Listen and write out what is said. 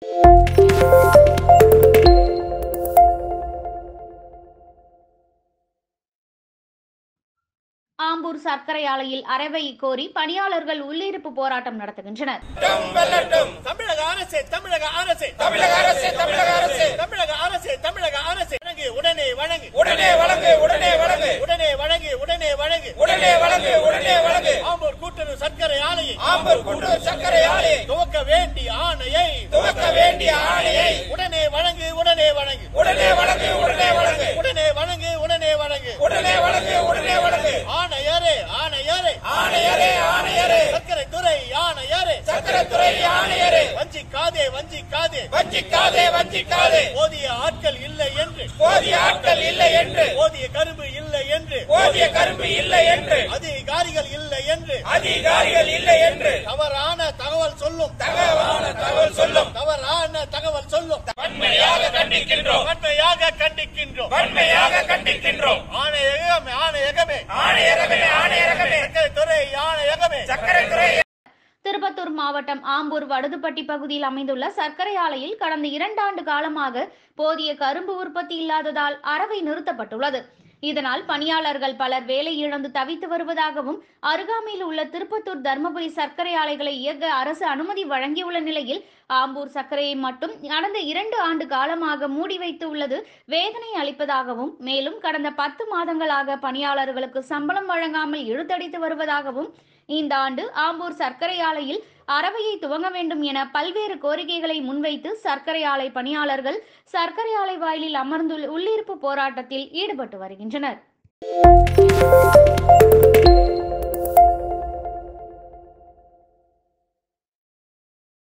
ஆம்பூர் சர்க்கரை ஆலையில் அறவை கோரி பணியாளர்கள் உள்ளிருப்பு போராட்டம் நடத்துகின்றனர் வெல்லட்டும் தமிழக அரசு தமிழக அரசு தமிழக அரசு தமிழக அரசு தமிழக அரசு தமிழக அரசு வழங்கு உடனே வழங்கு உடனே வழங்கு உடனே வழங்கு உடனே வழங்கு உடனே வழங்கு உடனே வழங்கு உடனே வழங்கு ஆம்பூர் கூட்டுறவு சர்க்கரை ஆலையை ஆம்பூர் கூட்டுறவு சர்க்கரை ஆலையை துவக்க வேண்டிய ஆணையை துவக்க வேண்டிய ஆணையை உடனே வழங்கு உடனே வழங்கு உடனே வழங்கு உடனே வழங்கு உடனே வழங்கு உடனே வழங்கு உடனே வழங்கு உடனே வழங்கு ஆணையரே ஆணையரே ஆணையரே ஆணையரே சர்க்கரை துறை ஆணையரே சக்கரத்துறை ஆணையரே வஞ்சிக்காதே வஞ்சிக்காதே வஞ்சிக்காதே வஞ்சிக்காதே போதிய ஆட்கள் இல்லை என்று போதிய ஆட்கள் இல்லை என்று போதிய கரும்பு இல்லை என்று போதிய கரும்பு இல்லை என்று அதிகாரிகள் இல்லை என்று அதிகாரிகள் இல்லை என்று தவறான தகவல் சொல்லும் தகவலான தகவல் சொல்லும் தவறான தகவல் சொல்லும் வன்மையாக கண்டிக்கின்றோம் வன்மையாக கண்டிக்கின்றோம் வன்மையாக கண்டிக்கின்றோம் ஆணையகமே ஆணையகமே ஆணையரகமே ஆணையரகமே சர்க்கரை துறை ஆணையகமே சக்கரத்துறை திருப்பத்தூர் மாவட்டம் ஆம்பூர் வடுதுப்பட்டி பகுதியில் அமைந்துள்ள சர்க்கரை ஆலையில் கடந்த இரண்டாண்டு காலமாக போதிய கரும்பு உற்பத்தி இல்லாததால் அறவை நிறுத்தப்பட்டுள்ளது இதனால் பணியாளர்கள் பலர் வேலை இழந்து தவித்து வருவதாகவும் அருகாமையில் உள்ள திருப்பத்தூர் தர்மபுரி சர்க்கரை ஆலைகளை இயக்க அரசு அனுமதி வழங்கியுள்ள நிலையில் ஆம்பூர் சர்க்கரையை மட்டும் கடந்த இரண்டு ஆண்டு காலமாக மூடி வைத்து உள்ளது வேதனை அளிப்பதாகவும் மேலும் கடந்த பத்து மாதங்களாக பணியாளர்களுக்கு சம்பளம் வழங்காமல் இழுத்தடித்து வருவதாகவும் இந்த ஆண்டு ஆம்பூர் சர்க்கரை ஆலையில் அறவையை துவங்க வேண்டும் என பல்வேறு கோரிக்கைகளை முன்வைத்து சர்க்கரை ஆலை பணியாளர்கள் சர்க்கரை ஆலை வாயிலில் அமர்ந்துள்ள உள்ளிருப்பு போராட்டத்தில் ஈடுபட்டு வருகின்றனர்